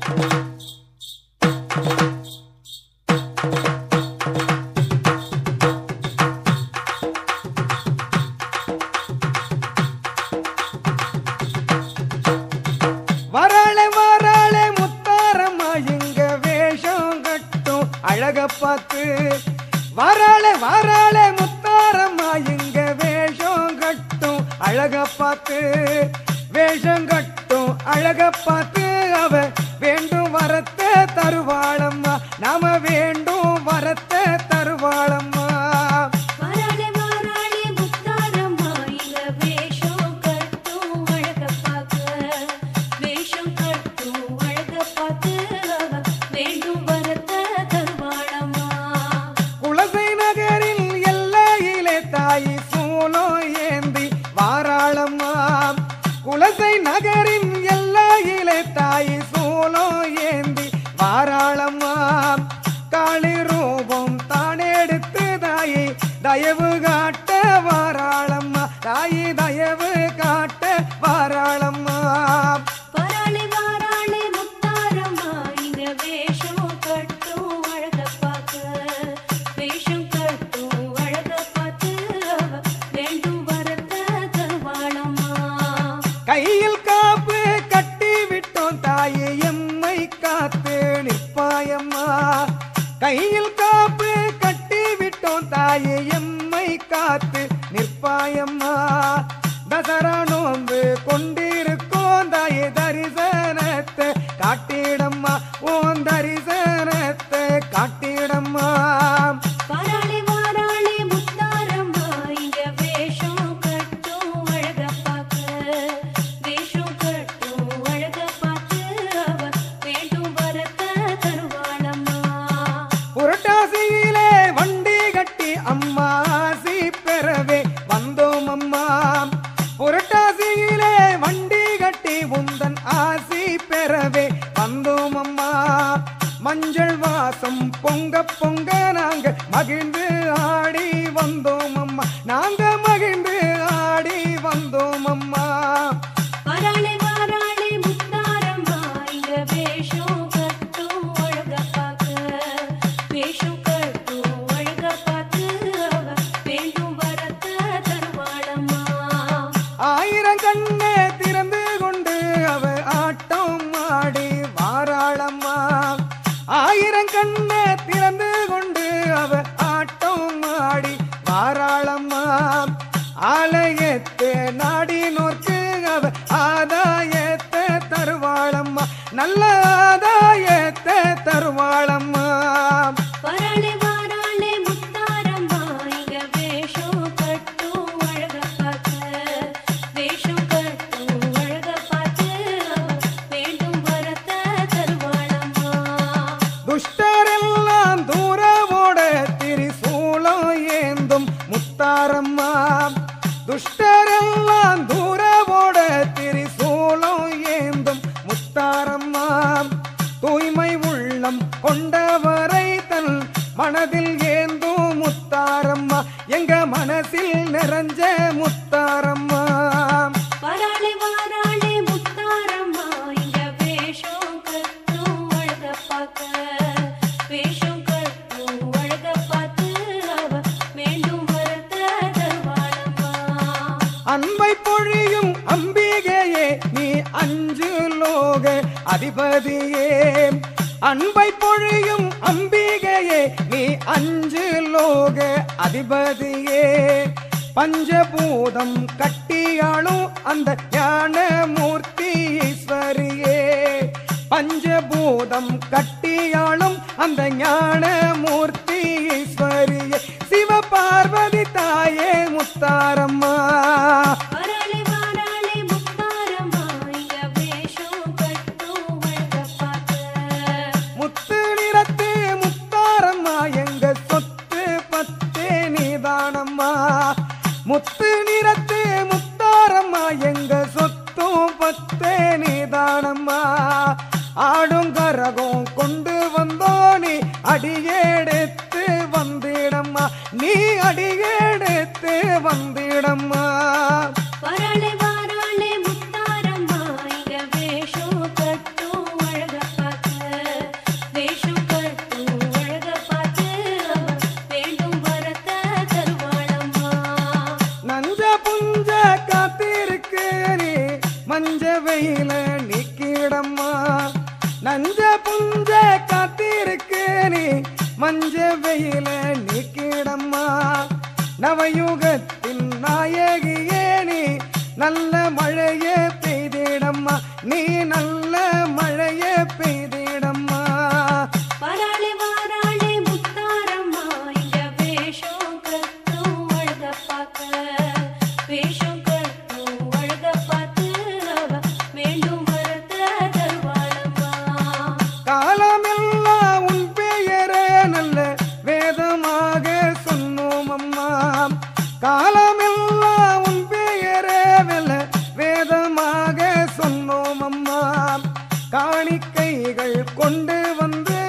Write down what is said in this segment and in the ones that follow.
வராளே வராளே முத்தாரம்மா எங்க வேஷம் கட்டும் அழக பார்த்து வராளே வராளே முத்தாரம்மா எங்க வேஷம் கட்டும் அழக பார்த்து வேஷம் கட்டும் அழக பார்த்து அவ வேண்டும் வரத்தை தருவாளம்மா நாம வேண்டும் வரத்தை தருவாளம்மா வராளே வராளே முத்தாரம்மா இங்க வேஷம் கட்டும் அழக பார்க்க வேஷம் கட்டும் அழக பார்த்து அவ வேண்டும் வரத்த தருவாளம்மா குலசை நகரில் எல்லையிலே தாயி சூலம் ஏந்தி வாராளம்மா குலசை நகரின் எல்லையிலே தாயி சூலம் ஏந்தி வாராளம்மா காளி ரூபம் தானெடுத்து தாயி தயவு காட்ட வாராளம்மா தாயி தயவு காட்ட வாராளம்மா வராளே வராளே முத்தாரம்மா இங்க வேஷம் கட்டும் அழக பார்க்க வேஷம் கட்டும் அழக பார்த்து அவ வேண்டும் வரத்த தருவாளம்மா கையில் காப்பு கட்டி விட்டோம் தாயே எம்மை காத்து நிற்பாயம்மா கையில் காப்பு கட்டி விட்டோம் தாயே எம்மை காத்து நிற்பாயம்மா தசரா நோன்பு கொண்டிருக்கோம் தாயே தரிசனத்தை காட்டிடம்மா ஓன் தரிசனத்தை காட்டிடம்மா வராளே வராளே முத்தாரம்மா இங்க வேஷம் கட்டும் அழக பார்க்க வேஷம் கட்டும் அழக பார்த்து அவ வேண்டும் வரத்த தருவாளம்மா புரட்டாசியிலே வண்டி கட்டி அம்மா ஆசி பெறவே வந்தோம் அம்மா புரட்டாசியிலே வண்டி கட்டி உந்தன் ஆசி பெறவே வந்தோம் அம்மா மஞ்சள் வாசம் பொங்க பொங்க நாங்க மகிழ்ந்து ஆடி வந்தோம் அம்மா நாங்க மகிழ்ந்து ஆடி வந்தோம் அம்மா வராளே வராளே முத்தாரம்மா இங்க வேஷம் கட்டும் அழக பார்க்க வேஷம் கட்டும் அழக பார்த்து அவ வேண்டும் வரத்த தருவாளம்மா ஆயிரம் கண்ணே திறந்து கொண்டு அவ ஆட்டம் ஆடி வாராளம்மா ஆயிரம் கண்ணே திறந்து கொண்டு அவ ஆட்டம் ஆடி வாராளம்மா ஆலயத்தை நாடி நோக்கு அவ ஆதாயத்தை தருவாளம்மா நல்ல ஆதாயத்தை தருவாளம்மா வராளே வராளே முத்தாரம்மா இங்க வேஷம் கட்டும் அழக பார்க்க வேஷம் கட்டும் அழக பார்த்து அவ வேண்டும் வரத்த தருவாளம்மா துஷ்டரெல்லாம் தூரவோட திரிசூலம் ஏந்தும் முத்தாரம்மா துஷ்டரெல்லாம் தூரவோட திரிசூலம் ஏந்தும் முத்தாரம்மா தூய்மை உள்ளம் கொண்டவரை தன் மனதில் ஏந்தும் முத்தாரம்மா எங்க மனசில் நிறைஞ்ச முத்தாரம்மா வராளே வராளே முத்தாரம்மா இங்க வேஷம் கட்டும் அழக பார்க்க வேஷம் கட்டும் அழக பார்த்து அவ வேண்டும் வரத்த தருவாளம்மா அன்பை பொழியும் அம்பிகையே நீ அஞ்சு லோக அதிபதியே அன்பை பொழியும் அம்பிகையே நீ அஞ்சு லோக அதிபதியே பஞ்சபூதம் கட்டியாளும் அந்த ஞான மூர்த்தி ஈஸ்வரியே பஞ்சபூதம் கட்டியாளும் அந்த ஞான மூர்த்தி ஈஸ்வரியே சிவ பார்வதி தாயே முத்தாரம்மா வராளே வராளே முத்தாரம்மா இங்க வேஷம் கட்டும் அழக பார்க்க முத்து நிறத்து முத்தாரம்மா எங்க சொத்து பத்து நீதானம்மா முத்து நிறத்து முத்தாரம்மா எங்க சொத்தும் பத்து நீதானம்மா ஆடும் கரகம் கொண்டு வந்தோ நீ அடியெடுத்து வந்திடம்மா நீ அடியெடுத்து வந்திடம்மா வராளே வராளே முத்தாரம்மா இங்க வேஷம் கட்டும் அழக பார்க்க நீக்கிடம்மா நஞ்ச புஞ்ச காத்திருக்கு நீ மஞ்ச வெயில நீக்கிடம்மா நவயுகத்தின் நாயகியே நீ நல்ல மழையே பெய்திடம்மா நீ நல்ல மழையே பெய்திடம்மா வராளே வாராளே முத்தாரம்மா இங்க வேஷம் கட்டும் அழக பார்க்க வேஷம் கட்டும் அழக பார்த்து அவ வேண்டும் வரத்த தருவாளம்மா காலமெல்லாம் உன் பெயரே நல்ல வேதமாக சொன்னோம் அம்மா காலமெல்லாம் உன் பெயரே நல்ல வேதமாக சொன்னோம் அம்மா காணிக்கைகள் கொண்டு வந்து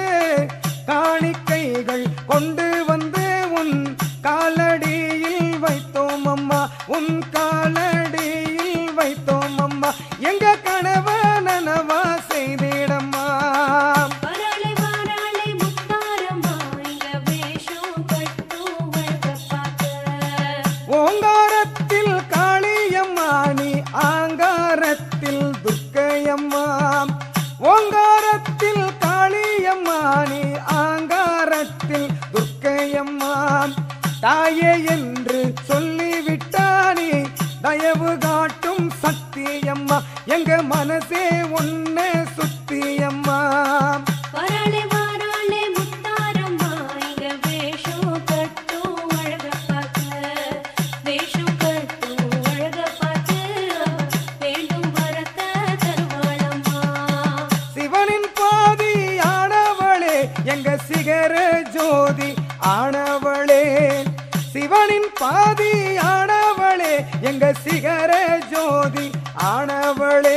காணிக்கைகள் கொண்டு வந்து உன் காலடியில் வைத்தோம் அம்மா உன் காலடியில் வைத்தோம் அம்மா எங்க கனவ நனவா செய்திடம்மா வராளே வாராளே முத்தாரம்மா இங்க வேஷம் கட்டும் அழக பார்க்க ஓங்காரத்தில் காளியம்மா நீ ஆங்காரத்தில் துர்க்கையம்மா ஓங்காரத்தில் காளியம்மா நீ ஆங்காரத்தில் துர்க்கையம்மா தாயே என்று சொல்லிவிட்டானே தயவு காட்டும் சத்தியம்மா எங்க மனசே ஒன்ன சுத்தியம்மா வராளே வாராளே முத்தாரம்மா இங்க வேஷம் கட்டும் அழக பார்க்க வேஷம் கட்டும் அழக பார்த்து அவ வேண்டும் வரத்த தருவாளம்மா சிவனின் பாதி ஆனவளே எங்க சிகர ஜோதி ஆனவளே சிவனின் பாதி ஆனவளே எங்க சிகர ஜோதி ஆனவளே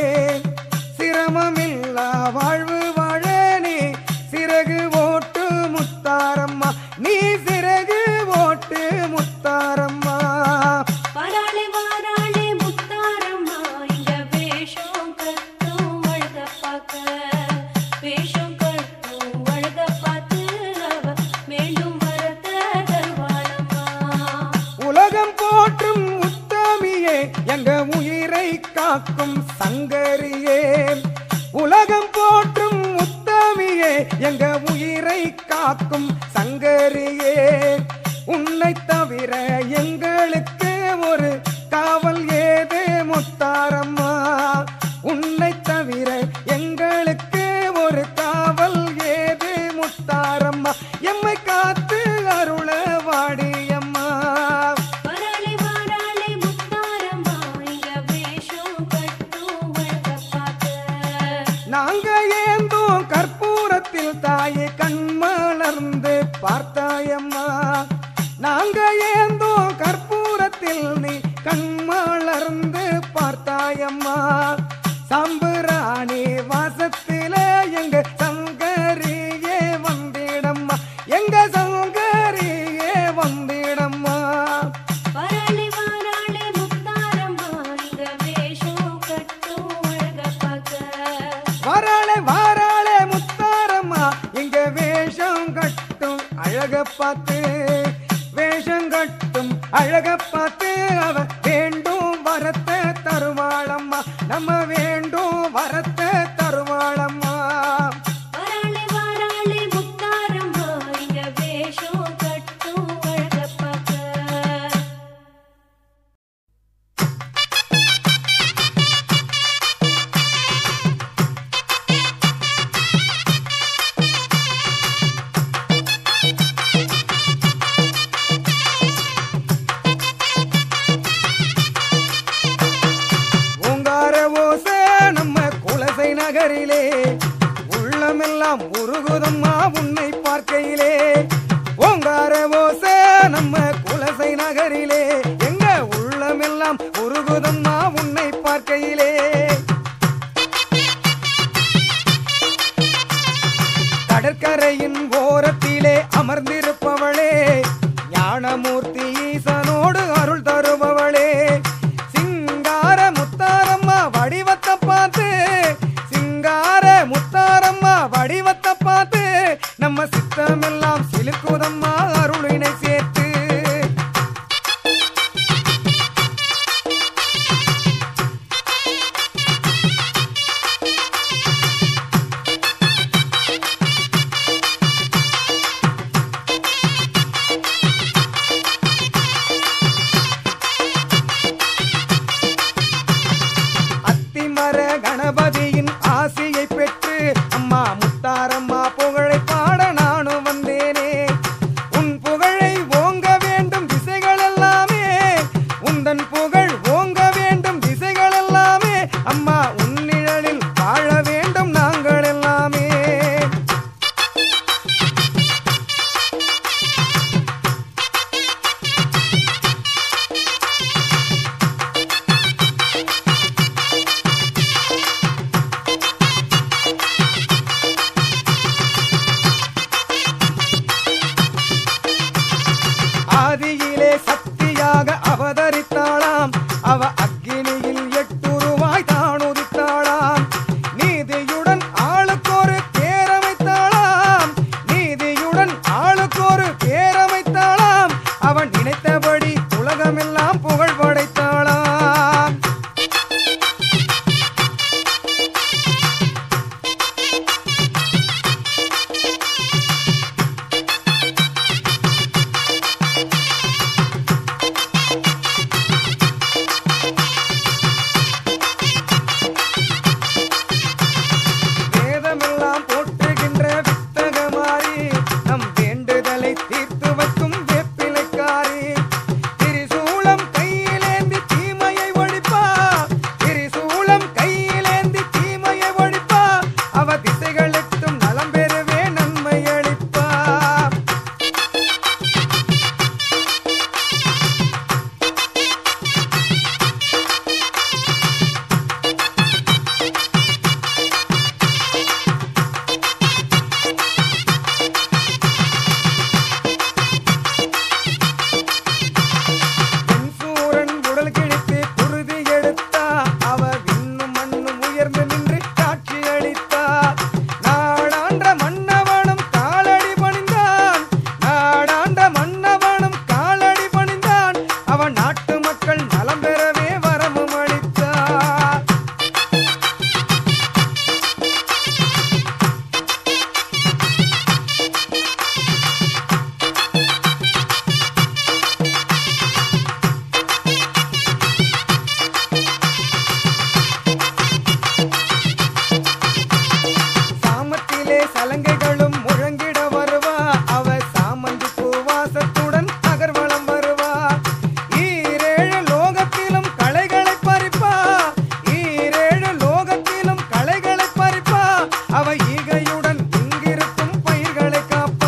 சிரமமில்லா வாழ்வு வாழனே சிறகு ஓட்டு முத்தாரம்மா நீ சிறகு ஓட்டு முத்தாரம்மா வராளே வாராளே முத்தாரம்மா இங்க வேஷம் கட்டும் அழக பார்க்க வேஷம் கட்டும் அழக பார்த்து அவ வேண்டும் வரத்த தருவாளம்மா உலகம் போற்றும் உத்தமியே எங்க உயிரை காக்கும் சங்கரியே உலகம் போற்றும் உத்தமியே எங்க உயிரை காக்கும் சங்கரியே உன்னை தவிர எங்களுக்கு ஒரு காவல் ஏது முத்தாரம்மா உன்னை தவிர எங்களுக்கு ஒரு காவல் ஏது முத்தாரம்மா எம்மை காத்து அருள வாடியம்மா வராளே வாராளே முத்தாரம்மா இங்க வேஷம் கட்டும் அழக பார்க்க நாங்க ஏந்தோம் கற்பூரத்தில் தாயை கண் மலர்ந்து பார்த்தாயம்மா நாங்க ஏந்தோம் கற்பூரத்தில் நீ கண் மலர்ந்து பார்த்தாயம்மா சாம்புராணி வாசத்திலே எங்க சங்கரியே வந்திடம்மா எங்க சங்கரியே வந்திடம்மா வராளே வாராளே முத்தாரம்மா இங்க வேஷம் கட்டும் அழக பார்க்க வாராளே வாராளே முத்தாரம்மா இங்க வேஷம் கட்டும் அழக பார்த்து வேஷம் கட்டும் அழக பார்த்து அவ வேண்டும் வரத்தை தருவாளம்மா நம்ம வேண்டும் வரத்தை தருவாளம்மா வராளே வாராளே முத்தாரம்மா இங்க வேஷம் கட்டும் அழக பார்க்க ஓங்கார ஓசை நம்ம குலசை நகரிலே உள்ளமெல்லாம் உருகுதம்மா உன்னை பார்க்கையிலே ஓங்கார ஓசை நம்ம குலசை நகரிலே எங்க உள்ளமெல்லாம் உருகுதம்மா உன்னை பார்க்கையிலே கடற்கரையின் ஓரத்திலே அமர்ந்திருப்பவளே ஞானமூர்த்தி ஈசனோடு அருள் தருபவளே சிங்கார முத்தாரம்மா வடிவத்தை பார்த்து சிங்கார முத்தாரம்மா வடிவத்தை பார்த்து நம்ம சித்தமெல்லாம் சிலுக்குதம்மா அருளினை சேர்த்து சலங்கைகளும் முழங்கிட வருவா அவ சாமந்தி பூவாசத்துடன் நகர்வளம் வருவா ஈரேழு லோகத்திலும் களைகளை பறிப்பா ஈரேழு லோகத்திலும் களைகளை பறிப்பா அவ ஈகையுடன் இங்கிருக்கும் பயிர்களை காப்பா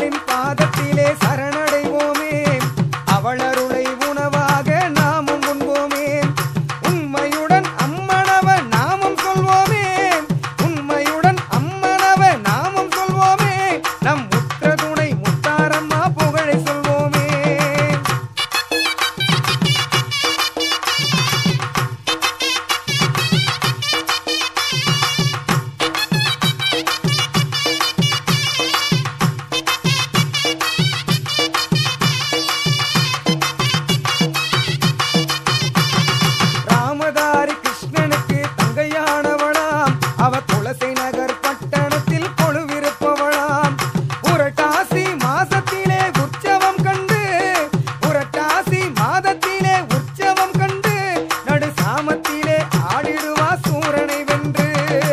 அவளின் பாதத்திலே சரணடைவோமே அவள் அருளை உணவாக நாமும் உண்போமே உண்மையுடன் அம்மனவ நாமும் சொல்வோமே உண்மையுடன் அம்மனவ நாமும் சொல்வோமே நம் உற்ற துணை முத்தாரம்மா புகழை சொல்வோமே ராமதாரி கிருஷ்ணனுக்கு தங்கையானவளாம் அவ துளசி நகர் பட்டணத்தில் கொழுவிருப்பவளாம் புரட்டாசி மாசத்திலே உற்சவம் கண்டு புரட்டாசி மாதத்திலே உற்சவம் கண்டு நடு சாமத்திலே ஆடிடுவா சூரனை வென்று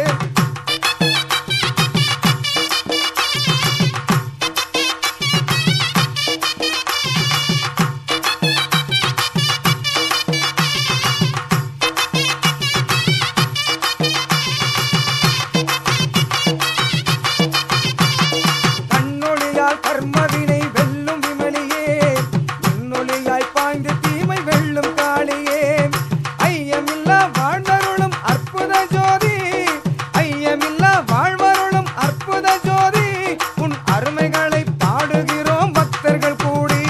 கண்ணொளியால் கர்மவினை வெல்லும் விமலியே மின்னொளியாய் பாய்ந்து தீமை வெல்லும் காளியே ஐயமில்லா வாழ்வருளும் அற்புத ஜோதி ஐயமில்லா வாழ்வருளும் அற்புத ஜோதி உன் அருமைகளை பாடுகிறோம் பக்தர்கள் கூடி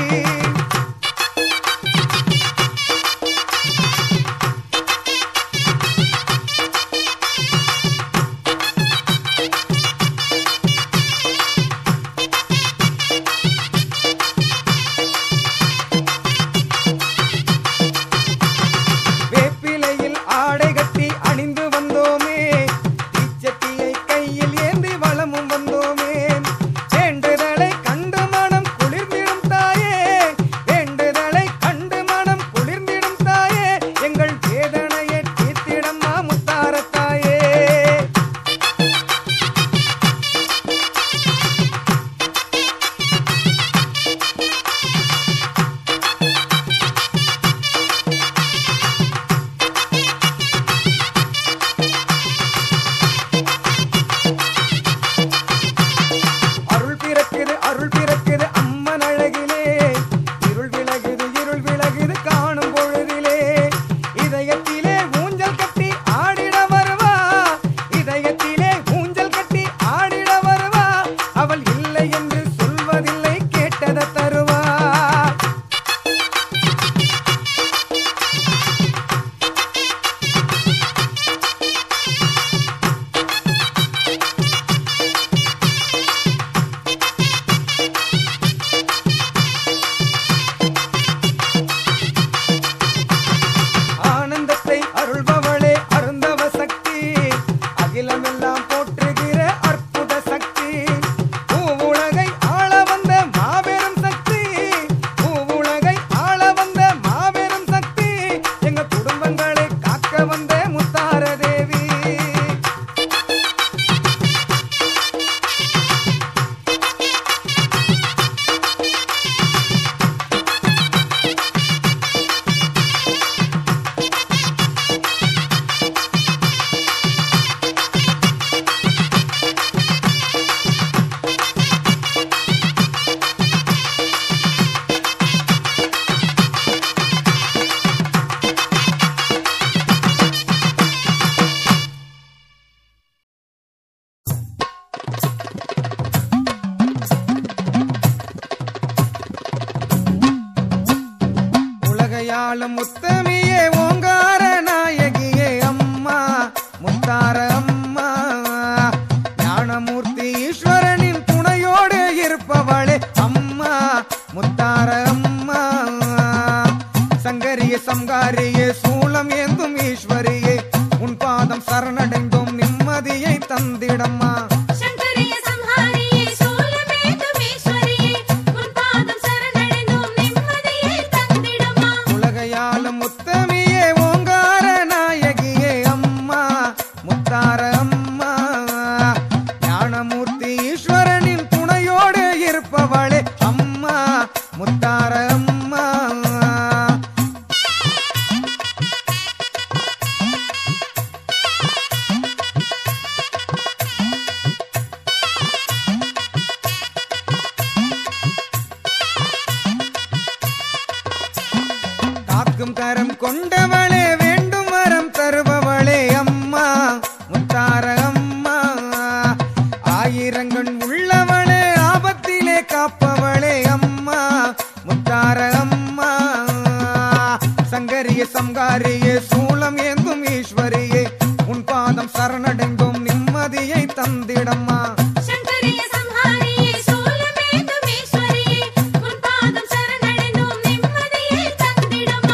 வேப்பிலையில் ஆடை கட்டி அணிந்து வந்தோமே தீச்சட்டியை கையில் ஏந்தி வளமும் வந்தோமே வேண்டுதலை கண்டு மனம் குளிர்ந்திடும் தாயே வேண்டுதலை கண்டு மனம் குளிர்ந்திடும் தாயே எங்கள் வேதனையை தீர்த்திடம்மா முத்தார தாயே அருள் பிறக்குது அருள் பிறக்குது அம்மன் அழகிலே இருள் விலகுது இருள் விலகுது காணும் பொழுதிலே இதயத்திலே ஊஞ்சல் கட்டி ஆடிட வருவா இதயத்திலே ஊஞ்சல் கட்டி ஆடிட வருவா அவள் இல்லை என்று சொல்வதில்லை கேட்டதை தருவா ஆனந்தத்தை அருள்பவளே அருந்தவ சக்தி அகிலமெல்லாம் போற்றுகிற அற்புத சக்தி பூவுலகை ஆள வந்த மாபெரும் சக்தி பூவுலகை ஆள வந்த மாபெரும் சக்தி எங்க குடும்பங்களை காக்க வந்த முத்தார தேவி உலகையாளும் முத்தமியே ஓங்கார நாயகியே அம்மா முத்தார அம்மா ஞானமூர்த்தி ஈஸ்வரனின் துணையோடு இருப்பவளே அம்மா முத்தார அம்மா சங்கரிய சங்காரியே சூலம் ஏந்தும் ஈஸ்வரியே உன் பாதம் சரணடைந்தோம் நிம்மதியை தந்திடம்மா சங்கரிய சம்ஹாரியே சூலமேதுமேஸ்வரியே உன் பாதம் சரணடைந்தோம் நிம்மதியை தந்திடம்மா உலகையாளும் முத்தமியே ஓங்கார நாயகியே அம்மா முத்தார அம்மா ஞானமூர்த்தி ஈஸ்வரனின் துணையோடு இருப்பவளே அம்மா முத்தார அம்மா ஓங்கும் கரம் கொண்டவளே வேண்டும் வரம் தருபவளே அம்மா முத்தார அம்மா ஆயிரங்கண் உள்ளவளே ஆபத்திலே காப்பவளே அம்மா முத்தார அம்மா சங்கரிய சங்காரியே சூளம் ஏந்தும் ஈஸ்வரியே உன் பாதம் சரணடைந்தோம் நிம்மதியை தந்திடம்மா சங்கரிய சம்ஹாரியே சூலமேந்துமேஸ்வரியே உன் பாதம் சரணடைந்தோம் நிம்மதியை தந்திடம்மா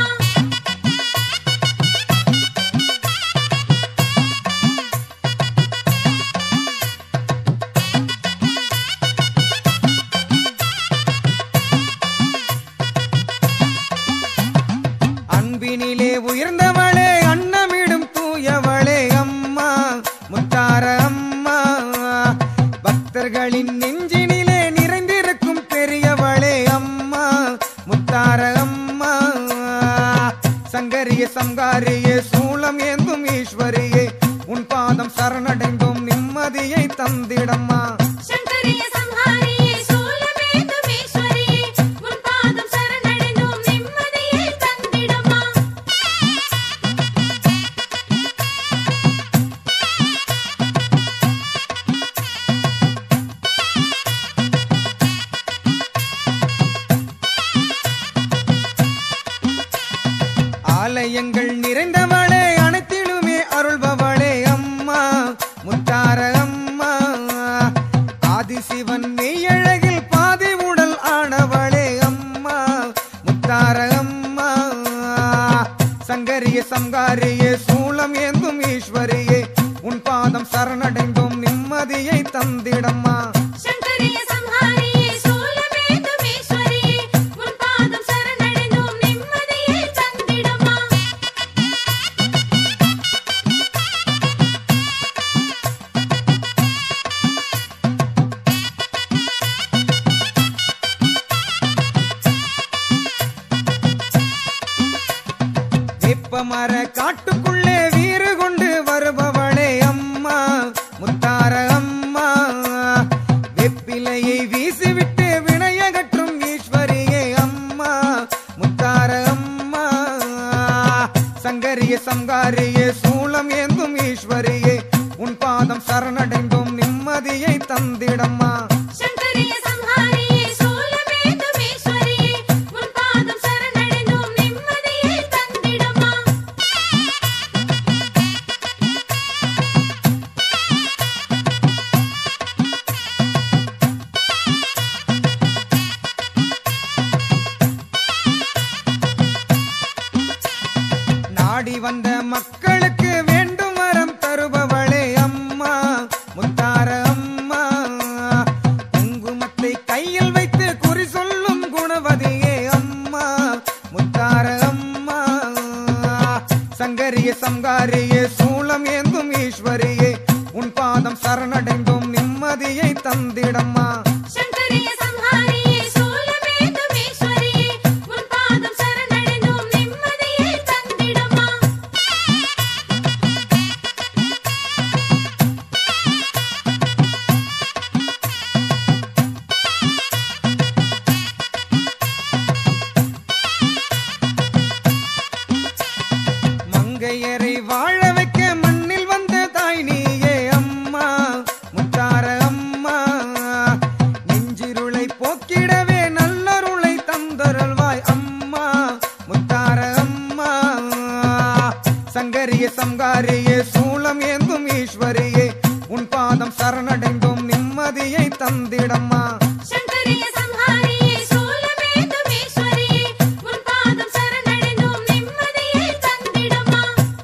அன்பினிலே உயர்ந்தவளே அன்னமிடும் தூயவளே அம்மா முத்தார அம்மா பக்தர்களின் நெஞ்சினிலே நிறைந்திருக்கும் பெரியவளே அம்மா முத்தார அம்மா சங்கரிய சங்காரியே சூளம் ஏந்தும் ஈஸ்வரியே உன் பாதம் சரணடைந்தோம் நிம்மதியை தந்திடம்மா சங்கரிய சம்ஹாரியே சூலமேந்துமேஸ்வரியே உன் பாதம் சரணடைந்தோம் நிம்மதியை தந்திடம்மா ஆலயங்கள் நிறைந்தவளே அனைத்திலுமே அருள்பவளே அம்மா முத்தார அம்மா ஆதிசிவன் மெய்யழகில் பாதி உடல் ஆனவளே அம்மா முத்தார அம்மா சங்கரிய சங்காரியே சூளம் ஏந்தும் ஈஸ்வரியே உன் பாதம் சரணடைந்தோம் நிம்மதியை தந்திடம்மா சங்கரிய சம்ஹாரியே சூலமேந்துமேஸ்வரியே உன் பாதம் சரணடைந்தோம் நிம்மதியை தந்திடம்மா வேப்பமர காட்டுக்குள்ளே வீறு கொண்டு வருபவளே அம்மா முத்தார அம்மா வெப்பிலையை வீசிவிட்டு வினையகற்றும் ஈஸ்வரியே அம்மா முத்தார அம்மா சங்கரிய சங்காரியே சூளம் ஏந்தும் ஈஸ்வரியே உன் பாதம் சரணடைந்தோம் நிம்மதியை தந்திடம்மா சங்கரிய சம்ஹாரியே சூலமேந்துமேஸ்வரியே உன் பாதம் சரணடைந்தோம் நிம்மதியை தந்திடம்மா நாடி வந்த மக்களுக்கு வேண்டும் வரம் தருபவளே அம்மா முத்தார அம்மா குங்குமத்தை கையில் வைத்து குறி சொல்லும் குணவதியே அம்மா முத்தார அம்மா சங்கரிய சங்காரியே சூளம் ஏந்தும் ஈஸ்வரியே உன் பாதம் சரணடைந்தோம் நிம்மதியை தந்திடம்மா சங்கரிய சம்ஹாரியே சூலமேந்துமேஸ்வரியே உன் பாதம் சரணடைந்தோம் நிம்மதியை தந்திடம்மா மங்கையரை வாழ வைக்க மண்ணில் வந்த தாய் நீயே அம்மா முத்தார அம்மா நெஞ்சிருளை போக்கிடவே நல்லருளை தந்தருள்வாய் அம்மா முத்தார அம்மா சங்கரிய சங்காரியே சூளம் ஏந்தும் ஈஸ்வரியே உன் பாதம் சரணடைந்தோம் நிம்மதியை தந்திடம்மா சங்கரிய சம்ஹாரியே சூலமேந்துமேஸ்வரியே உன் பாதம் சரணடைந்தோம் நிம்மதியை தந்திடம்மா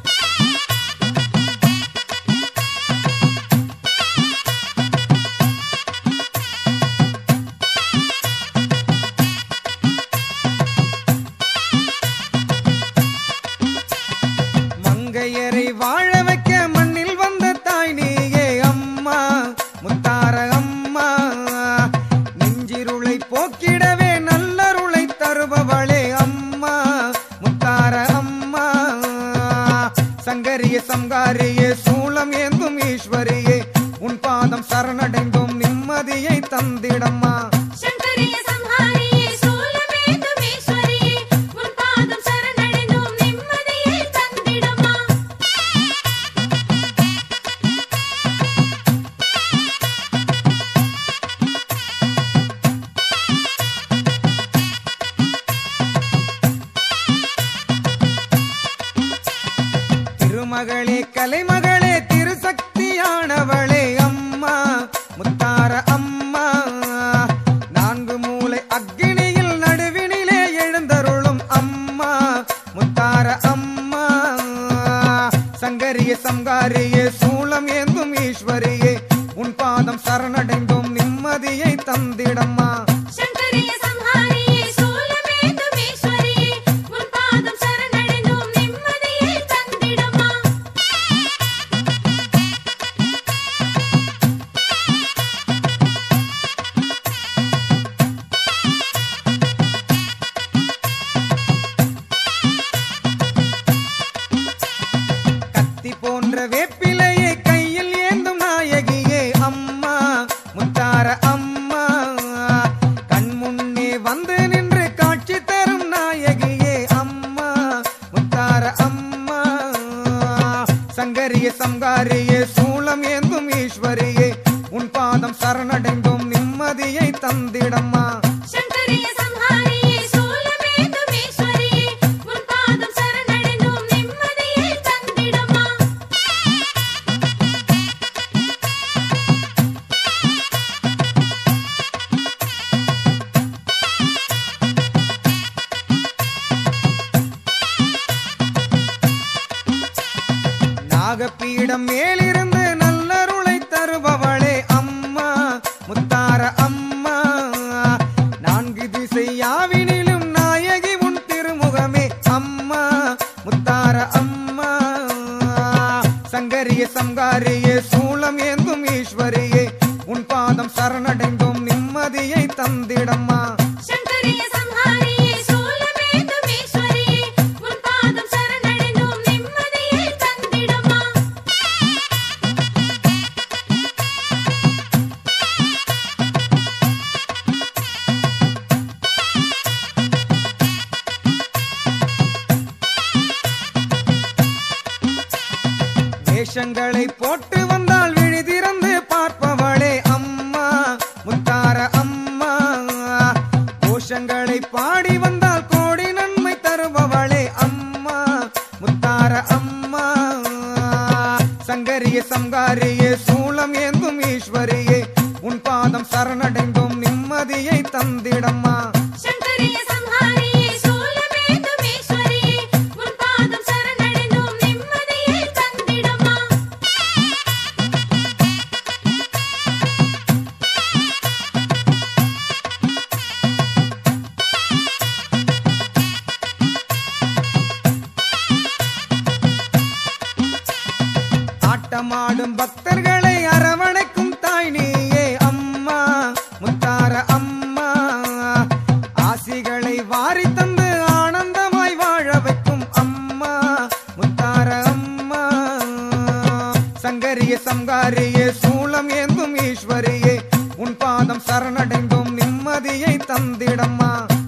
மங்கையரை வாழ வைக்க மண்ணில் வந்த தாய் நீயே அம்மா முத்தார அம்மா நெஞ்சிருளை போக்கிடவே நல்லருளை தருபவளே அம்மா முத்தார அம்மா சங்கரிய சங்காரியே சூளம் ஏந்தும் ஈஸ்வரியே உன் பாதம் சரணடைந்தோம் நிம்மதியை தந்திடம்மா சங்கரிய சம்ஹாரியே சூலமேந்துமேஸ்வரியே உன் பாதம் சரணடைந்தோம் கலைமகளே கலைமகளே திருசக்தியானவளே அம்மா முத்தார அம்மா நான்கு மூலை அக்கினியில் நடுவினிலே எழுந்தருளும் அம்மா முத்தார அம்மா சங்கரிய சங்காரியே சூளம் ஏந்தும் ஈஸ்வரியே உன் பாதம் சரணடைந்தோம் நிம்மதியை தந்திடம்மா சங்கரிய சம்ஹாரியே சூலமேந்துமேஸ்வரியே உன் பாதம் சரணடைந்தோம் நிம்மதியை தந்திடம்மா கத்தி போன்ற வேப்பிலையை கையில் ஏந்தும் நாயகியே அம்மா முத்தார அம்மா கண் முன்னே வந்து நின்று காட்சி தரும் நாயகியே அம்மா முத்தார அம்மா சங்கரிய சங்காரியே சூளம் ஏந்தும் ஈஸ்வரியே உன் பாதம் சரணடைந்தோம் நிம்மதியை தந்திடம்மா சங்கரிய சம்ஹாரியே சூலமேந்துமேஸ்வரியே உன் பாதம் சரணடைந்தோம் நிம்மதியை தந்திடம்மா நாகப்பீடம் மேலிருந்து நல்லருளை தருபவளே அம்மா முத்தார அம்மா நான்கு திசை யாவினிலும் நாயகி உன் திருமுகமே அம்மா முத்தார அம்மா சங்கரிய சங்காரிய சூளம் ஏந்தும் ஈஸ்வரியே உன் பாதம் சரணடைந்தோம் நிம்மதியை தந்திடம்மா சங்கரிய சம்ஹாரியே சூலமேந்துமேஸ்வரியே உன் பாதம் சரணடைந்தோம் நிம்மதியை தந்திடம்மா வேஷங்களை போட்டு வந்தால் விழிதிறந்து பார்ப்பவளே அம்மா முத்தார அம்மா கோஷங்களை பாடி வந்தால் கோடி நன்மை தருபவளே அம்மா முத்தார அம்மா சங்கரிய சங்காரியே சூளம் ஏந்தும் ஈஸ்வரியே உன் பாதம் சரணடைந்தோம் நிம்மதியை தந்திடம்மா சங்கரிய சம்ஹாரியே சூலமேந்துமேஸ்வரியே உன் பாதம் சரணடைந்தோம் நிம்மதியை தந்திடம்மா ஆட்டமாடும் பக்தர்களை அரவணைக்கும் தாய் நீயே அம்மா முத்தார அம்மா ஆசிகளை வாரி தந்து ஆனந்தமாய் வாழ வைக்கும் அம்மா முத்தார அம்மா சங்கரிய சங்காரியே சூளம் ஏந்தும் ஈஸ்வரியே உன் பாதம் சரணடைந்தோம் நிம்மதியை தந்திடம்மா